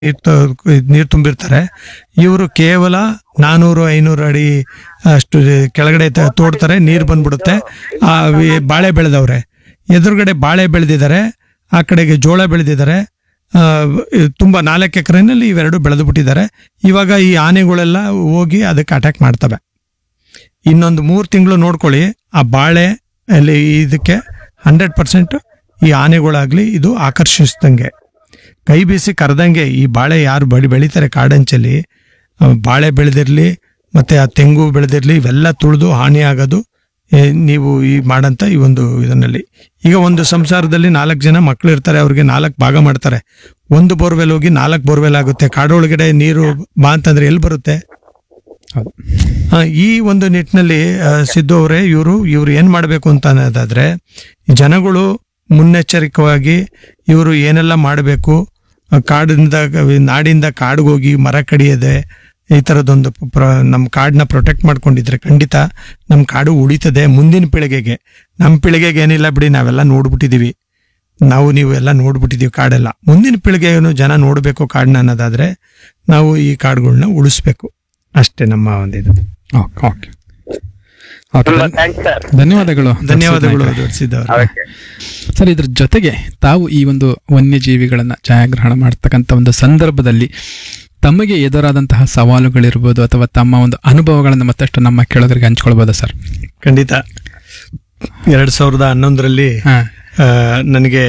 ನೀರು ತುಂಬಿರ್ತಾರೆ ಇವರು ಕೇವಲ ನಾನೂರು ಐನೂರು ಅಡಿ ಅಷ್ಟು ಕೆಳಗಡೆ ತ- ತೋಡ್ತಾರೆ ನೀರು ಬಂದ್ಬಿಡುತ್ತೆ ಆ ವಿ- ಬಾಳೆ ಬೆಳೆದವ್ರೆ ಎದುರುಗಡೆ ಬಾಳೆ ಬೆಳೆದಿದ್ದಾರೆ ಆ ಕಡೆಗೆ ಜೋಳ ಬೆಳೆದಿದ್ದಾರೆ ಆ, ಇ- ತುಂಬಾ ನಾಲ್ಕು ಎಕರೆನಲ್ಲಿ ಇವೆರಡು ಬೆಳೆದು ಬಿಟ್ಟಿದ್ದಾರೆ ಇವಾಗ ಈ ಆನೆಗಳೆಲ್ಲ ಹೋಗಿ ಅದಕ್ಕೆ ಅಟ್ಯಾಕ್ ಮಾಡ್ತವೆ ಇನ್ನೊಂದು ಮೂರು ತಿಂಗಳು ನೋಡ್ಕೊಳ್ಳಿ ಆ ಬಾಳೆ ಅಲ್ಲಿ ಇದಕ್ಕೆ ಹಂಡ್ರೆಡ್ ಪರ್ಸೆಂಟ್ ಈ ಆನೆಗಳಾಗ್ಲಿ ಇದು ಆಕರ್ಷಿಸ್ದಂಗೆ ಕೈ ಬೀಸಿ ಕರೆದಂಗೆ ಈ ಬಾಳೆ ಯಾರು ಬಡಿ ಬೆಳಿತಾರೆ ಕಾಡಂಚಲ್ಲಿ ಆ, ಬಾಳೆ ಬೆಳೆದಿರ್ಲಿ ಮತ್ತೆ ಆ ತೆಂಗು ಬೆಳೆದಿರ್ಲಿ ಇವೆಲ್ಲ ತುಳಿದು ಹಾನಿ ಆಗೋದು ಏ, ನೀವು ಈ ಮಾಡಂತ ಈ ಒಂದು ಇದನ್ನಲ್ಲಿ ಈಗ ಒಂದು ಸಂಸಾರದಲ್ಲಿ ನಾಲ್ಕು ಜನ ಮಕ್ಕಳು ಇರ್ತಾರೆ ಅವ್ರಿಗೆ ನಾಲ್ಕು ಭಾಗ ಮಾಡ್ತಾರೆ ಒಂದು ಬೋರ್ವೆಲ್ ಹೋಗಿ ನಾಲ್ಕು ಬೋರ್ವೆಲ್ ಆಗುತ್ತೆ ಕಾಡೊಳಗಡೆ ನೀರು ಬಾ ಅಂತಂದ್ರೆ ಎಲ್ಲಿ ಬರುತ್ತೆ ಹೌದು ಆ, ಈ ಒಂದು ನಿಟ್ಟಿನಲ್ಲಿ ಆ, ಸಿದ್ದು ಅವರೇ ಇವರು ಇವ್ರು ಏನ್ ಮಾಡಬೇಕು ಅಂತ ಅನ್ನೋದಾದ್ರೆ ಈ ಜನಗಳು ಮುನ್ನೆಚ್ಚರಿಕವಾಗಿ ಇವರು ಏನೆಲ್ಲ ಮಾಡಬೇಕು ಕಾಡಿಂದ ನಾಡಿಂದ ಕಾಡಿಗೋಗಿ ಮರ ಕಡಿಯದೆ ಈ ಥರದೊಂದು ಪ್ರ ನಮ್ಮ ಕಾಡನ್ನ ಪ್ರೊಟೆಕ್ಟ್ ಮಾಡ್ಕೊಂಡಿದ್ರೆ ಖಂಡಿತ ನಮ್ಮ ಕಾಡು ಉಳಿತದೆ ಮುಂದಿನ ಪೀಳಿಗೆಗೆ ನಮ್ಮ ಪೀಳಿಗೆಗೆ ಏನಿಲ್ಲ ಬಿಡಿ ನಾವೆಲ್ಲ ನೋಡ್ಬಿಟ್ಟಿದೀವಿ ನಾವು ನೀವು ಎಲ್ಲ ನೋಡ್ಬಿಟ್ಟಿದೀವಿ ಕಾಡೆಲ್ಲ ಮುಂದಿನ ಪೀಳಿಗೆಯನ್ನು ಜನ ನೋಡಬೇಕು ಕಾಡನ್ನ ಅನ್ನೋದಾದ್ರೆ ನಾವು ಈ ಕಾಡುಗಳನ್ನ ಉಳಿಸ್ಬೇಕು ಅಷ್ಟೇ ನಮ್ಮ ಒಂದಿದು ಓಕೆ ಓಕೆ ಓಕೆ ತುಂಬಾ ಧನ್- ಥ್ಯಾಂಕ್ಸ್ ಸರ್ ಧನ್ಯವಾದಗಳು ಧನ್ಯವಾದಗಳು ದರ್ಶನ್ ನಾಯ್ಕರೇ. ದೊಡ್ಸಿದ್ದವ್ರೆ ಓಕೆ ಸರ್ ಇದ್ರ ಜೊತೆಗೆ ತಾವು ಈ ಒಂದು ವನ್ಯಜೀವಿಗಳನ್ನ ಛಾಯಾಗ್ರಹಣ ಮಾಡ್ತಕ್ಕಂಥ ಒಂದು ಸಂದರ್ಭದಲ್ಲಿ ತಮಗೆ ಎದುರಾದಂತಹ ಸವಾಲುಗಳಿರ್ಬೋದು ಅಥವಾ ತಮ್ಮ ಒಂದು ಅನುಭವಗಳನ್ನು ಮತ್ತಷ್ಟು ನಮ್ಮ ಕೇಳೋದರಿಗೆ ಹಂಚ್ಕೊಳ್ಬೋದಾ ಸರ್ ಖಂಡಿತ ಎರಡ್ ಸಾವಿರದ ಹನ್ನೊಂದರಲ್ಲಿ ಹಾ ಆ, ನನಗೆ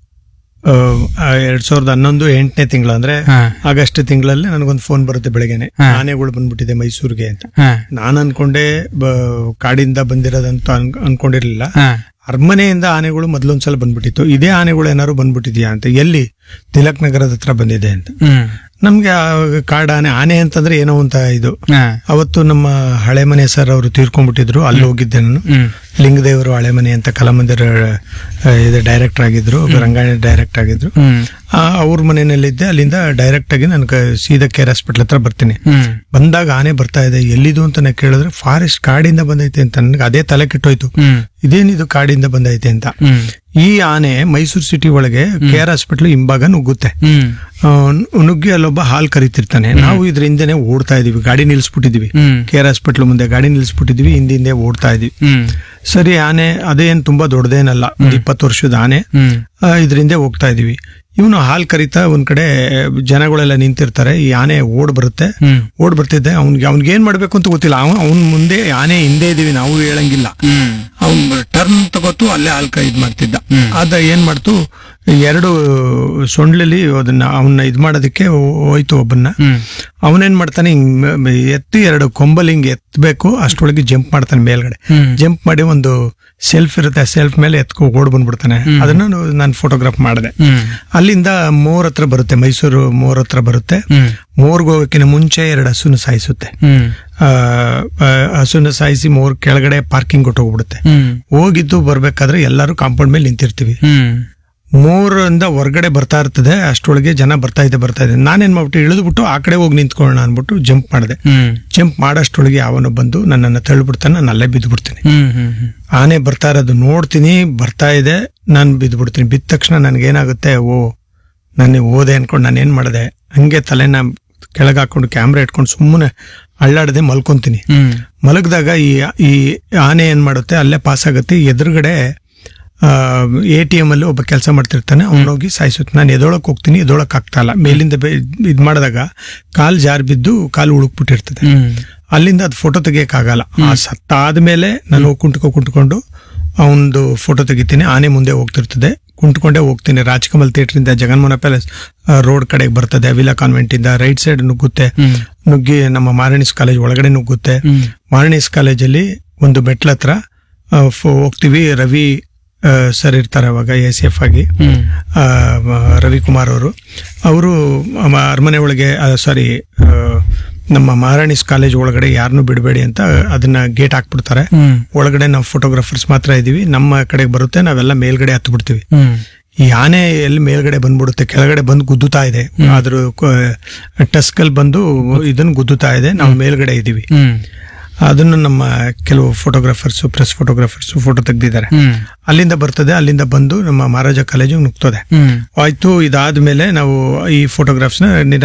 ಆ, ಎರಡ್ ಸಾವಿರದ ಹನ್ನೊಂದು ಎಂಟನೇ ತಿಂಗಳು ಅಂದ್ರೆ ಹಾ ಆಗಸ್ಟ್ ತಿಂಗಳಲ್ಲಿ ನನಗೊಂದು ಫೋನ್ ಬರುತ್ತೆ ಬೆಳಗ್ಗೆನೆ ಹಾ. ಆನೆಗಳು ಬಂದ್ಬಿಟ್ಟಿದೆ ಮೈಸೂರಿಗೆ ಅಂತ ಹಾ ನಾನು ಅನ್ಕೊಂಡೆ ಬ- ಕಾಡಿಂದ ಬಂದಿರೋದಂತ ಅನ್- ಅನ್ಕೊಂಡಿರ್ಲಿಲ್ಲ ಹಾ ಅರಮನೆಯಿಂದ ಆನೆಗಳು ಮೊದಲೊಂದ್ಸಲ ಬಂದ್ಬಿಟ್ಟಿತ್ತು ಇದೇ ಆನೆಗಳು ಏನಾದ್ರು ಬಂದ್ಬಿಟ್ಟಿದ್ಯಾ ಅಂತ ಎಲ್ಲಿ ತಿಲಕ್ ನಗರದ ಹತ್ರ ಬಂದಿದೆ ಅಂತ ಹ್ಮ್ ನಮ್ಗೆ ಆ ಕಾಡು ಆನೆ ಆನೆ ಅಂತಂದ್ರೆ ಏನೋ ಅಂತ ಇದು ಹಾ ಅವತ್ತು ನಮ್ಮ ಹಳೆ ಮನೆ ಸರ್ ಅವರು ತೀರ್ಕೊಂಡ್ಬಿಟ್ಟಿದ್ರು ಅಲ್ಲಿ ಹೋಗಿದ್ದೆ ನಾನು ಹ್ಮ್ ಲಿಂಗದೇವರು ಹಳೆ ಮನೆ ಅಂತ ಕಲಾಮಂದಿರ ಆ, ಇದು ಡೈರೆಕ್ಟರ್ ಆಗಿದ್ರು ರಂಗಾಯಣ ಡೈರೆಕ್ಟ್ ಆಗಿದ್ರು ಹ್ಮ್ ಆ, ಅವ್ರ ಮನೆಯಲ್ಲಿದ್ದೆ ಅಲ್ಲಿಂದ ಡೈರೆಕ್ಟ್ ಆಗಿ ನಾನು ಕ- ಸೀದಾ ಕೇರ್ ಹಾಸ್ಪಿಟ್ಲ್ ಹತ್ರ ಬರ್ತೀನಿ ಹ್ಮ್ ಬಂದಾಗ ಆನೆ ಬರ್ತಾ ಇದೆ ಎಲ್ಲಿದು ಅಂತ ನಾನು ಕೇಳಿದ್ರೆ ಫಾರೆಸ್ಟ್ ಕಾಡಿಂದ ಬಂದೈತೆ ಅಂತ ನನಗೆ ಅದೇ ತಲೆ ಕೆಟ್ಟೋಯ್ತು ಹ್ಮ್ ಇದೇನಿದು ಕಾಡಿಂದ ಬಂದೈತೆ ಅಂತ ಹ್ಮ್ ಈ ಆನೆ ಮೈಸೂರು ಸಿಟಿ ಒಳಗೆ ಕೇರ್ ಹಾಸ್ಪಿಟ್ಲ್ ಹಿಂಭಾಗ ನುಗ್ಗುತ್ತೆ ಹ್ಮ್ ಆ, ನುಗ್ಗಿ ಅಲ್ಲೊಬ್ಬ ಹಾಲ್ ಕರಿತಿರ್ತಾನೆ ನಾವು ಇದ್ರ ಹಿಂದೆನೆ ಓಡ್ತಾ ಇದೀವಿ ಗಾಡಿ ನಿಲ್ಸ್ಬಿಟ್ಟಿದೀವಿ ಹ್ಮ್ ಕೇರ್ ಹಾಸ್ಪಿಟ್ಲ್ ಮುಂದೆ ಗಾಡಿ ನಿಲ್ಸ್ಬಿಟ್ಟಿದೀವಿ ಹಿಂದಿಂದೆ ಓಡ್ತಾ ಇದೀವಿ ಹ್ಮ್ ಸರಿ ಆನೆ ಅದೇನ್ ತುಂಬಾ ದೊಡ್ಡದೇನಲ್ಲ ಒಂದ್ ಇಪ್ಪತ್ತು ವರ್ಷದ ಆನೆ ಹ್ಮ್ ಆ, ಇದ್ರಿಂದ ಹೋಗ್ತಾ ಇದೀವಿ ಇವನು ಹಾಲ್ ಕರಿತಾ ಒಂದ್ ಕಡೆ ಜನಗಳೆಲ್ಲ ನಿಂತಿರ್ತಾರೆ ಈ ಆನೆ ಓಡ್ ಬರುತ್ತೆ ಹ್ಮ್ ಓಡ್ ಬರ್ತಿದ್ದೆ ಅವ್ನಿಗೆ ಅವ್ನಿಗೆ ಏನ್ ಮಾಡ್ಬೇಕು ಅಂತ ಗೊತ್ತಿಲ್ಲ ಅವ್ನು ಅವ್ನ್ ಮುಂದೆ ಆನೆ ಹಿಂದೆ ಇದೀವಿ ನಾವು ಹೇಳಂಗಿಲ್ಲ ಹ್ಮ್ ಅವ್ನ್ ಟರ್ನ್ ತಗೋತು ಅಲ್ಲೇ ಹಾಲ್ ಕ- ಇದ್ ಮಾಡ್ತಿದ್ದ ಅದ ಏನ್ ಮಾಡ್ತು ಎರಡು ಸೊಂಡ್ಲಲ್ಲಿ ಅದನ್ನ ಅವನ್ನ ಇದ್ ಮಾಡೋದಕ್ಕೆ ಹೋಯ್ತು ಒಬ್ಬನ್ನ ಹ್ಮ್ ಅವನೇನ್ ಮಾಡ್ತಾನೆ ಹಿಂಗ್ ಮ- ಮ- ಎತ್ತಿ ಎರಡು ಕೊಂಬಲ್ಲಿ ಹಿಂಗ್ ಎತ್ತಬೇಕು ಅಷ್ಟೊಳಗೆ ಜಂಪ್ ಮಾಡ್ತಾನೆ ಮೇಲ್ಗಡೆ ಹ್ಮ್ ಜಂಪ್ ಮಾಡಿ ಒಂದು ಸೆಲ್ಫ್ ಇರುತ್ತೆ ಸೆಲ್ಫ್ ಮೇಲೆ ಎತ್ಕೊ ಓಡ್ ಬಂದ್ಬಿಡ್ತಾನೆ ಅದನ್ನ ನಾನು ಫೋಟೋಗ್ರಾಫ್ ಮಾಡಿದೆ ಹ್ಮ್ ಅಲ್ಲಿಂದ ಮೋರ್ ಹತ್ರ ಬರುತ್ತೆ ಮೈಸೂರು ಮೋರ್ ಹತ್ರ ಬರುತ್ತೆ ಹ್ಮ್ ಮೋರ್ಗೆ ಹೋಗೋಕ್ಕಿಂತ ಮುಂಚೆ ಎರಡು ಹಸುನ ಸಾಯಿಸುತ್ತೆ ಹ್ಮ್ ಆ, ಆ, ಹಸುನ ಸಾಯಿಸಿ ಮೋರ್ ಕೆಳಗಡೆ ಪಾರ್ಕಿಂಗ್ ಕೊಟ್ಟು ಹೋಗ್ಬಿಡುತ್ತೆ ಹ್ಮ್ ಹೋಗಿದ್ದು ಬರ್ಬೇಕಾದ್ರೆ ಎಲ್ಲರೂ ಕಾಂಪೌಂಡ್ ಮೇಲೆ ನಿಂತಿರ್ತೀವಿ ಹ್ಮ್ ಮೂರಿಂದ ಹೊರಗಡೆ ಬರ್ತಾ ಇರ್ತದೆ ಅಷ್ಟೊಳಗೆ ಜನ ಬರ್ತಾ ಇದೆ ಬರ್ತಾ ಇದೆ ನಾನೇನ್ ಮಾಡ್ಬಿಟ್ಟು ಇಳಿದ್ಬಿಟ್ಟು ಆ ಕಡೆ ಹೋಗಿ ನಿಂತ್ಕೊಳ್ಳೋಣ ಅನ್ಬಿಟ್ಟು ಜಂಪ್ ಮಾಡಿದೆ ಹ್ಮ್ ಜಂಪ್ ಮಾಡಷ್ಟೊಳಗೆ ಅವನು ಬಂದು ನನ್ನನ್ನು ತಳ್ಳಿಬಿಡ್ತಾನೆ ನಾನು ಅಲ್ಲೇ ಬಿದ್ದು ಬಿಡ್ತೀನಿ ಹ್ಮ್ ಹ್ಮ್ ಹ್ಮ್ ಆನೆ ಬರ್ತಾ ಇರೋದು ನೋಡ್ತೀನಿ ಬರ್ತಾ ಇದೆ ನಾನು ಬಿದ್ದು ಬಿಡ್ತೀನಿ ಬಿದ್ದ ತಕ್ಷಣ ನನಗೇನಾಗುತ್ತೆ ಓ ನಾನು ಓದೆ ಅನ್ಕೊಂಡು ನಾನು ಏನ್ ಮಾಡಿದೆ ಹಂಗೆ ತಲೆನ ಕೆಳಗೆ ಹಾಕೊಂಡು ಕ್ಯಾಮ್ರಾ ಇಟ್ಕೊಂಡು ಸುಮ್ಮನೆ ಅಳ್ಳಾಡದೆ ಮಲ್ಕೊಂತೀನಿ ಹ್ಮ್ ಮಲಗಿದಾಗ ಈ ಈ ಆನೆ ಏನ್ ಮಾಡುತ್ತೆ ಅಲ್ಲೇ ಪಾಸ್ ಆಗುತ್ತೆ ಎದುರುಗಡೆ ಎ ಟಿ ಎಮ್ ಅಲ್ಲಿ ಒಬ್ಬ ಕೆಲಸ ಮಾಡ್ತಿರ್ತಾನೆ ಅವನೋಗಿ ಸಾಯಿಸುತ್ತೆ ನಾನು ಎದೊಳಕ್ ಹೋಗ್ತೀನಿ ಎದೊಳಕ್ ಆಗ್ತಾ ಇಲ್ಲ ಮೇಲಿಂದ ಬೆ- ಇದ್ ಮಾಡಿದಾಗ ಕಾಲ್ ಜಾರ್ ಬಿದ್ದು ಕಾಲು ಉಳುಕ್ಬಿಟ್ಟಿರ್ತದೆ ಹ್ಮ್ ಅಲ್ಲಿಂದ ಅದು ಫೋಟೋ ತೆಗಿಯಕ್ಕಾಗಲ್ಲ ಆ ಸತ್ತಾದ್ಮೇಲೆ ನಾನು ಹೋಗಿ ಕುಂಟ್ಕೊ ಕುಂಟ್ಕೊಂಡು ಅವನದು ಫೋಟೋ ತೆಗಿತೀನಿ ಆನೆ ಮುಂದೆ ಹೋಗ್ತಿರ್ತದೆ ಕುಂಟ್ಕೊಂಡೇ ಹೋಗ್ತೀನಿ ರಾಜ್ಕಮಲ್ ಥಿಯೇಟರ್ ಇಂದ ಜಗನ್ಮೋಹನ ಪ್ಯಾಲೇಸ್ ರೋಡ್ ಕಡೆಗೆ ಬರ್ತದೆ ಅವಿಲಾ ಕಾನ್ವೆಂಟ್ ಇಂದ ರೈಟ್ ಸೈಡ್ ನುಗ್ಗುತ್ತೆ ಹ್ಮ್ ನುಗ್ಗಿ ನಮ್ಮ ಮಾರಣಿಸ್ ಕಾಲೇಜ್ ಒಳಗಡೆ ನುಗ್ಗುತ್ತೆ ಹ್ಮ್ ಮಾರಣಿಸ್ ಕಾಲೇಜಲ್ಲಿ ಒಂದು ಮೆಟ್ಲ ಹತ್ರ ಆ, ಫೋ- ಹೋಗ್ತೀವಿ ರವಿ ಆ, ಸರ್ ಇರ್ತಾರೆ ಅವಾಗ ಎ ಸಿ ಎಫ್ ಆಗಿ ಹ್ಮ್ ಆ, ಮ- ರವಿಕುಮಾರ್ ಅವರು ಅವರು ಅರಮನೆ ಒಳಗೆ ಸಾರಿ ನಮ್ಮ ಮಹಾರಾಣಿಸ್ ಕಾಲೇಜ್ ಒಳಗಡೆ ಯಾರನ್ನೂ ಬಿಡಬೇಡಿ ಅಂತ ಅದನ್ನ ಗೇಟ್ ಹಾಕ್ಬಿಡ್ತಾರೆ ಹ್ಮ್ ಒಳಗಡೆ ನಾವು ಫೋಟೋಗ್ರಾಫರ್ಸ್ ಮಾತ್ರ ಇದೀವಿ ನಮ್ಮ ಕಡೆಗೆ ಬರುತ್ತೆ ನಾವೆಲ್ಲ ಮೇಲ್ಗಡೆ ಹತ್ತು ಬಿಡ್ತೀವಿ ಹ್ಮ್ ಈ ಆನೆ ಎಲ್ಲಿ ಮೇಲ್ಗಡೆ ಬಂದ್ಬಿಡುತ್ತೆ ಕೆಳಗಡೆ ಬಂದು ಗುದ್ದುತ್ತಾ ಇದೆ ಅದ್ರ ಟಸ್ಕಲ್ ಬಂದು ಇದನ್ನ ಗುದ್ದುತ್ತಾ ಇದೆ ನಾವು ಮೇಲ್ಗಡೆ ಇದೀವಿ ಹ್ಮ್ ಅದನ್ನು ನಮ್ಮ ಕೆಲವು ಫೋಟೋಗ್ರಾಫರ್ಸ್ ಪ್ರೆಸ್ ಫೋಟೋಗ್ರಾಫರ್ಸ್ ಫೋಟೋ ತೆಗ್ದಿದ್ದಾರೆ ಹ್ಮ್ ಅಲ್ಲಿಂದ ಬರ್ತದೆ ಅಲ್ಲಿಂದ ಬಂದು ನಮ್ಮ ಮಹಾರಾಜ ಕಾಲೇಜಿಗೆ ನುಗ್ತದೆ ಹ್ಮ್ ಆಯ್ತು ಇದಾದ್ಮೇಲೆ ನಾವು ಈ ಫೋಟೋಗ್ರಾಫ್ಸ್ನ